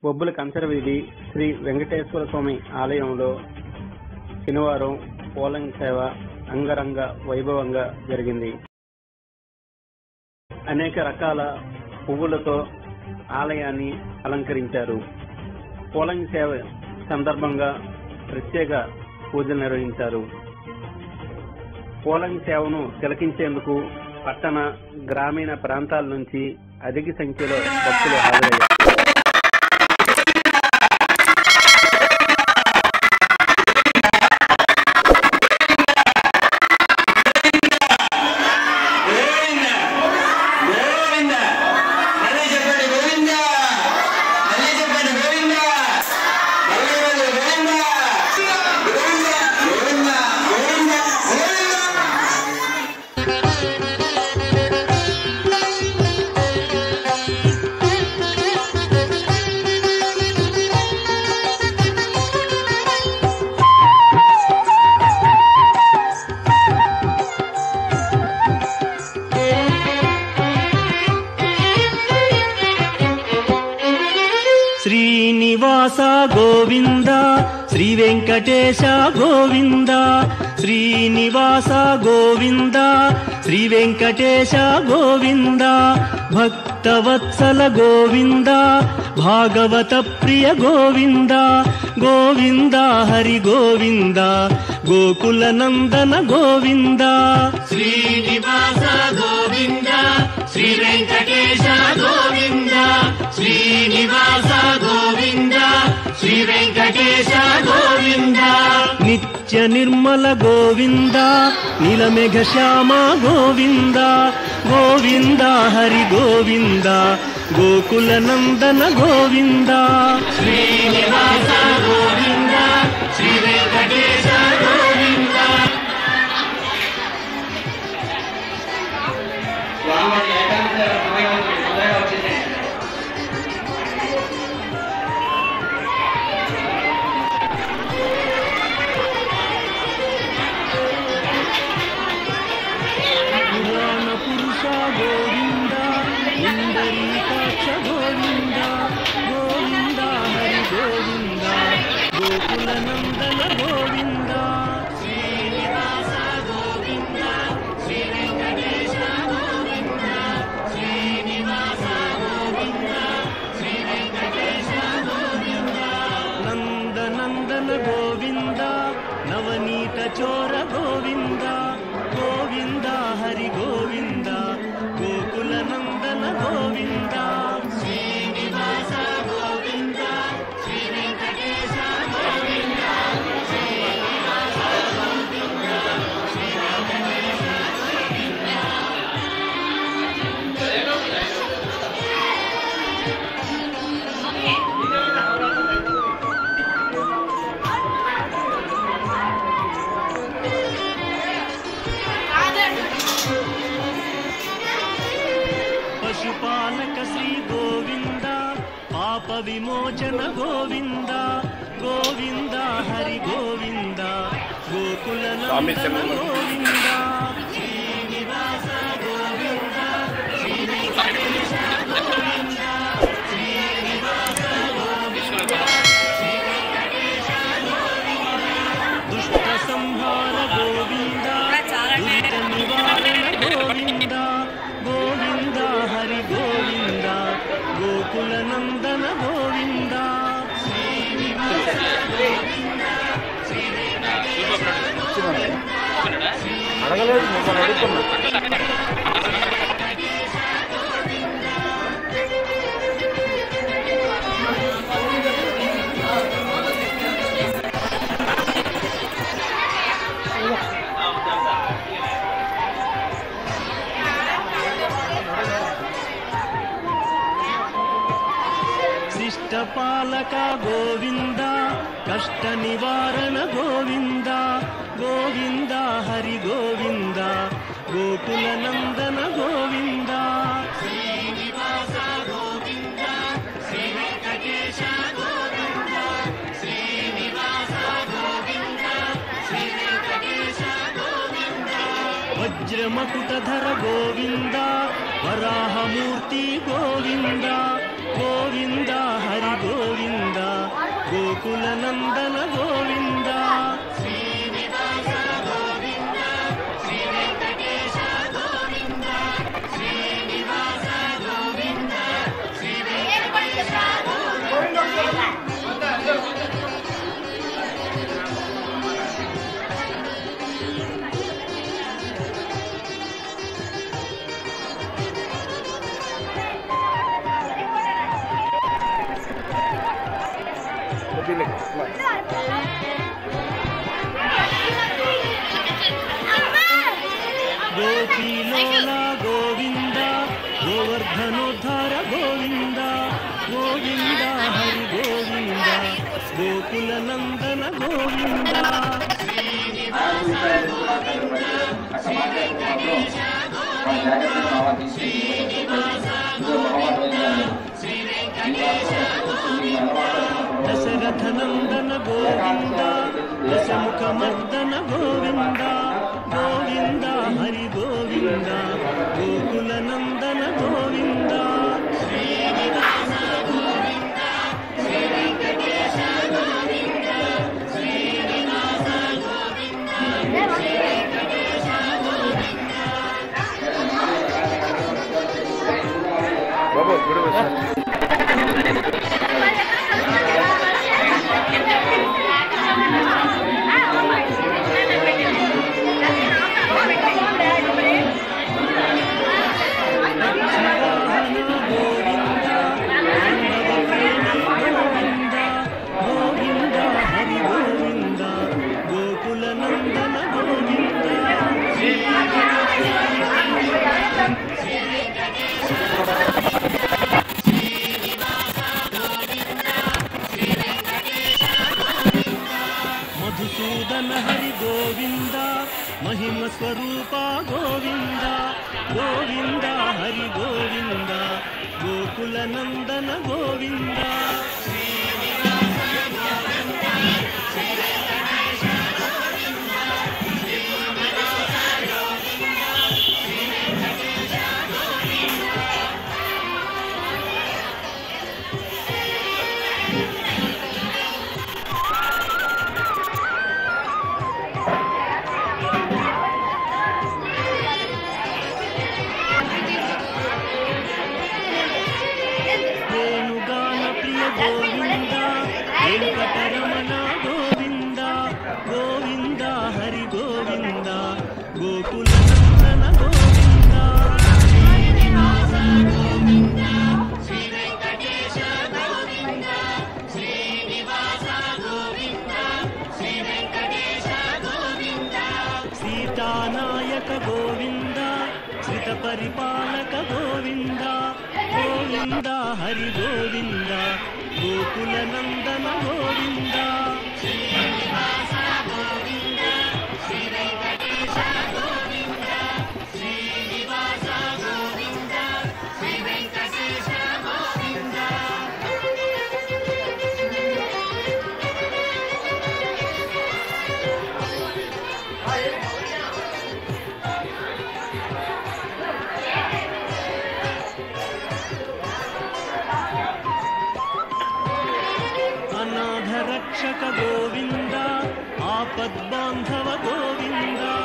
బొబ్బుల కంచరవీధి శ్రీ వెంకటేశ్వర స్వామి ఆలయంలో శనివారం పోలింగ్ సేవ అంగరంగ వైభవంగా జరిగింది అనేక రకాల పువ్వులతో ఆలయాన్ని అలంకరించారు పోలింగ్ సేవ సందర్భంగా ప్రత్యేక పూజలు నిర్వహించారు పోలింగ్ సేవను తిలకించేందుకు పట్టణ గ్రామీణ ప్రాంతాల నుంచి అధిక సంఖ్యలో భక్తులు హాజరయ్యారు గోవింద గోవింద మళ్ళీ చెప్పండి గోవింద మళ్ళీ చెప్పండి గోవింద మళ్ళీ మళ్ళీ గోవింద గోవింద గోవింద గోవింద గోవింద శ్రీనివాస గోవింద శ్రీ వెంకటేశ గోవింద శ్రీనివాస గోవింద శ్రీ వెంకటేశ గోవింద భక్తవత్సల గోవింద భాగవత ప్రియ గోవింద గోవింద హరి గోవింద గోకుల నందన గోవింద శ్రీనివాస గోవింద శ్రీ వెంకటేశ గోవింద శ్రీనివాస గోవింద శ్రీ వెంకటేశ గోవింద నిత్య నిర్మల గోవింద నీలమేఘ శ్యామ గోవింద గోవింద హరి గోవింద గోకుల నందన గోవింద శ్రీనివాస గోవింద శ్రీ వెంకటేశ గోవింద స్వామి ఏకాంత సమయం తొందరగా వచ్చేసేయండి పురాణ పురుష గోవింద ఇందరీకాక్ష గోవింద గోవింద హరి గోవింద గోకుల నందన గోవింద శ్రీనివాస గోవింద శ్రీ వెంకటేశ గోవింద శ్రీనివాస గోవింద శ్రీ వెంకటేశ గోవింద నందనందన గోవింద నవనీత చోర గోవింద గోవింద హరి గోవింద గోకుల నందన గోవింద శ్రీనివాస గోవింద శ్రీ వెంకటేశ గోవింద శ్రీనివాస గోవింద శ్రీ వెంకటేశ గోవింద పశుపాలక శ్రీ గోవింద పాప విమోచన గోవింద గోవింద హరి గోవింద గోకుల నందన గోవింద శ్రీనివాస గోవింద శ్రీ వెంకటేశ గోవింద శ్రీనివాస గోవింద శ్రీ వెంకటేశ గోవింద దుష్ట సంహార గోవింద దురిత నివారణ గోవింద గోవింద హరి గోవింద గోకుల నందన గోవింద శ్రీనివాస గోవింద శ్రీ వెంకటేశ గోవింద అడగలేదు మిమ్మల్ని అడుగుతున్నా శిష్టపాలక గోవింద కష్ట నివారణ గోవింద గోవింద హరి గోవింద గోకుల నందన గోవింద శ్రీనివాస గోవింద శ్రీ వెంకటేశ గోవింద శ్రీనివాస గోవింద శ్రీ వెంకటేశ గోవింద వజ్రమకుటధర గోవింద వరాహమూర్తి గోవింద గోవింద హరి గోవింద గోకుల నందన గోవింద గోపీలోల గోవింద గోవర్ధనోద్ధార గోవింద గోవింద హరి గోవింద గోకుల నందన గోవింద దశరథ నందన గోవింద దశముఖమర్దన గోవింద గోవింద హరి గోవింద గోకుల నందన గోవింద వాహన గోవింద పాండవ ప్రేమి గోవింద గోవింద హరి గోవింద గోకుల నందన గోవింద మధుసూదన హరి గోవింద మహిమ స్వరూప గోవింద గోవింద హరి గోవింద గోకుల నందన గోవింద వేణుగాన ప్రియ గోవింద వెంకటరమణ గోవింద గోవింద హరి గోవింద గోకుల నందన గోవింద సీతానాయక గోవింద శ్రిత పరిపాలక గోవింద గోవింద హరి గోవింద గోకుల నందన గోవింద అనాథ రక్షక గోవింద ఆపద్బాంధవ గోవింద